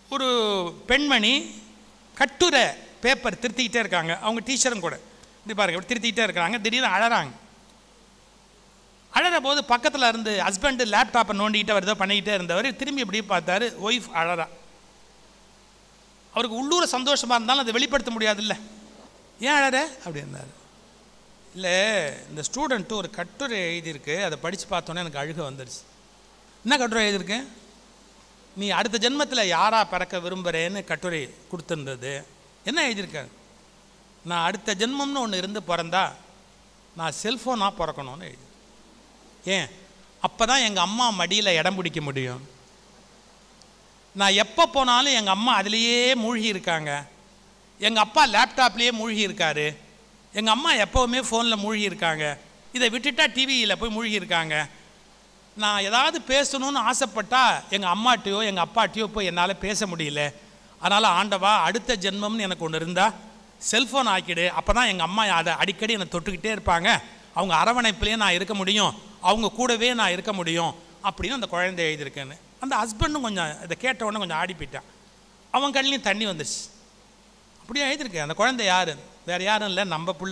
ஒரு பெண்மணி கட்டுரை பேப்பர் திருத்திக்கிட்டே இருக்காங்க அவங்க டீச்சரும் கூட இப்படி பாருங்க இப்படி திருத்திக்கிட்டே இருக்காங்க திடீர்னு அழறாங்க அழற போது பக்கத்தில் இருந்து ஹஸ்பண்டு லேப்டாப்பை நோண்டிக்கிட்டே வருதோ பண்ணிக்கிட்டே இருந்தவர் திரும்பி இப்படி பார்த்தாரு ஒய்ஃப் அழறா அவருக்கு உள்ளூர சந்தோஷமாக இருந்தாலும் அதை வெளிப்படுத்த முடியாதுல்ல ஏன் அழற அப்படின்னாரு இல்லை இந்த ஸ்டூடெண்ட்டு ஒரு கட்டுரை எழுதியிருக்கு அதை படித்து பார்த்தோன்னே எனக்கு அழுக வந்துடுச்சு என்ன கட்டுரை எழுதியிருக்கு நீ அடுத்த ஜென்மத்தில் யாரா பிறக்க விரும்புகிறேன்னு கட்டுரை கொடுத்துருந்தது என்ன எழுதியிருக்காரு நான் அடுத்த ஜென்மம்னு ஒன்று இருந்து பிறந்தா நான் செல்ஃபோனாக பிறக்கணும்னு எழுதி ஏன் அப்போ தான் எங்கள் அம்மா மடியில் இடம் பிடிக்க முடியும் நான் எப்போ போனாலும் எங்கள் அம்மா அதுலேயே மூழ்கி இருக்காங்க எங்கள் அப்பா லேப்டாப்லேயே மூழ்கி இருக்காரு எங்கள் அம்மா எப்போவுமே ஃபோனில் மூழ்கி இருக்காங்க இதை விட்டுட்டா டிவியில் போய் மூழ்கி இருக்காங்க நான் ஏதாவது பேசணும்னு ஆசைப்பட்டா எங்கள் அம்மாட்டையோ எங்கள் அப்பாட்டையோ போய் என்னால் பேச முடியல அதனால் ஆண்டவா அடுத்த ஜென்மம்னு எனக்கு ஒன்று இருந்தால் செல்ஃபோன் ஆக்கிடு அப்போ தான் எங்கள் அம்மா அதை அடிக்கடி என்னை தொட்டுக்கிட்டே இருப்பாங்க அவங்க அரவணைப்பிலேயே நான் இருக்க முடியும் அவங்க கூடவே நான் இருக்க முடியும் அப்படின்னு அந்த குழந்தை எழுதியிருக்கேன்னு அந்த ஹஸ்பண்டும் கொஞ்சம் இதை கேட்ட உடனே கொஞ்சம் ஆடி போயிட்டான் அவன் கண்ணிலையும் தண்ணி வந்துச்சு அப்படியே எழுதியிருக்கேன் அந்த குழந்தை யாரு வேற யாரும் இல்லை நம்ம புள்ள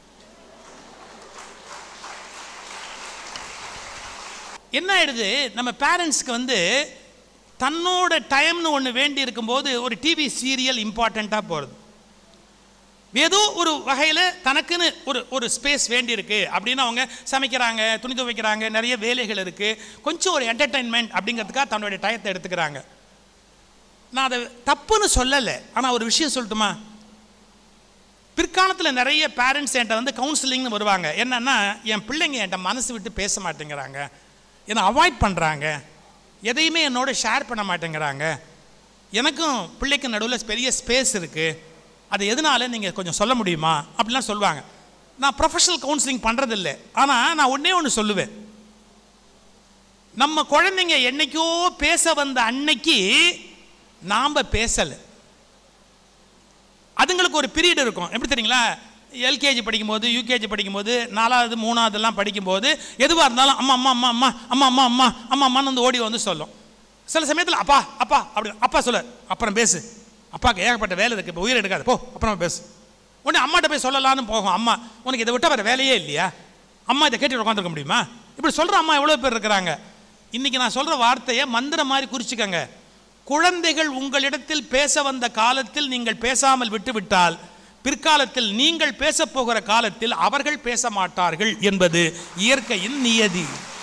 என்ன ஆயிடுது நம்ம பேரண்ட்ஸ்க்கு வந்து தன்னோட டைம்னு ஒன்று வேண்டி இருக்கும்போது ஒரு டிவி சீரியல் இம்பார்ட்டண்ட்டாக போகிறது ஏதோ ஒரு வகையில் தனக்குன்னு ஒரு ஒரு ஸ்பேஸ் வேண்டியிருக்கு அப்படின்னு அவங்க சமைக்கிறாங்க துணி துவைக்கிறாங்க நிறைய வேலைகள் இருக்குது கொஞ்சம் ஒரு என்டர்டெயின்மெண்ட் அப்படிங்கிறதுக்காக தன்னுடைய டயத்தை எடுத்துக்கிறாங்க நான் அதை தப்புன்னு சொல்லலை ஆனால் ஒரு விஷயம் சொல்லட்டுமா பிற்காலத்தில் நிறைய பேரண்ட்ஸ் என்கிட்ட வந்து கவுன்சிலிங்னு வருவாங்க என்னன்னா என் பிள்ளைங்க என்கிட்ட மனசு விட்டு பேச மாட்டேங்கிறாங்க என்னை அவாய்ட் பண்ணுறாங்க எதையுமே என்னோட ஷேர் பண்ண மாட்டேங்கிறாங்க எனக்கும் பிள்ளைக்கும் நடுவில் பெரிய ஸ்பேஸ் இருக்குது அது எதனால நீங்கள் கொஞ்சம் சொல்ல முடியுமா அப்படிலாம் சொல்லுவாங்க நான் ப்ரொஃபஷனல் கவுன்சிலிங் பண்ணுறதில்ல ஆனால் நான் ஒன்றே ஒன்று சொல்லுவேன் நம்ம குழந்தைங்க என்னைக்கோ பேச வந்த அன்னைக்கு நாம் பேசலை அதுங்களுக்கு ஒரு பீரியட் இருக்கும் எப்படி தெரியுங்களா எல்கேஜி படிக்கும்போது யூகேஜி படிக்கும்போது நாலாவது மூணாவதுலாம் படிக்கும்போது எதுவாக இருந்தாலும் அம்மா அம்மா அம்மா அம்மா அம்மா அம்மா அம்மா அம்மா அம்மான்னு வந்து ஓடி வந்து சொல்லும் சில சமயத்தில் அப்பா அப்பா அப்படி அப்பா சொல்ல அப்புறம் பேசு அப்பாவுக்கு ஏகப்பட்ட வேலை இருக்குது இப்போ உயிர் எடுக்காது போ அப்புறமா பேசு உடனே அம்மாட்ட போய் சொல்லலான்னு போகும் அம்மா உனக்கு இதை விட்டால் வேறு வேலையே இல்லையா அம்மா இதை கேட்டு உட்காந்துருக்க முடியுமா இப்படி சொல்கிற அம்மா எவ்வளோ பேர் இருக்கிறாங்க இன்றைக்கி நான் சொல்கிற வார்த்தையை மந்திரம் மாதிரி குறிச்சிக்கங்க குழந்தைகள் உங்களிடத்தில் பேச வந்த காலத்தில் நீங்கள் பேசாமல் விட்டுவிட்டால் பிற்காலத்தில் நீங்கள் பேசப் போகிற காலத்தில் அவர்கள் பேச மாட்டார்கள் என்பது இயற்கையின் நியதி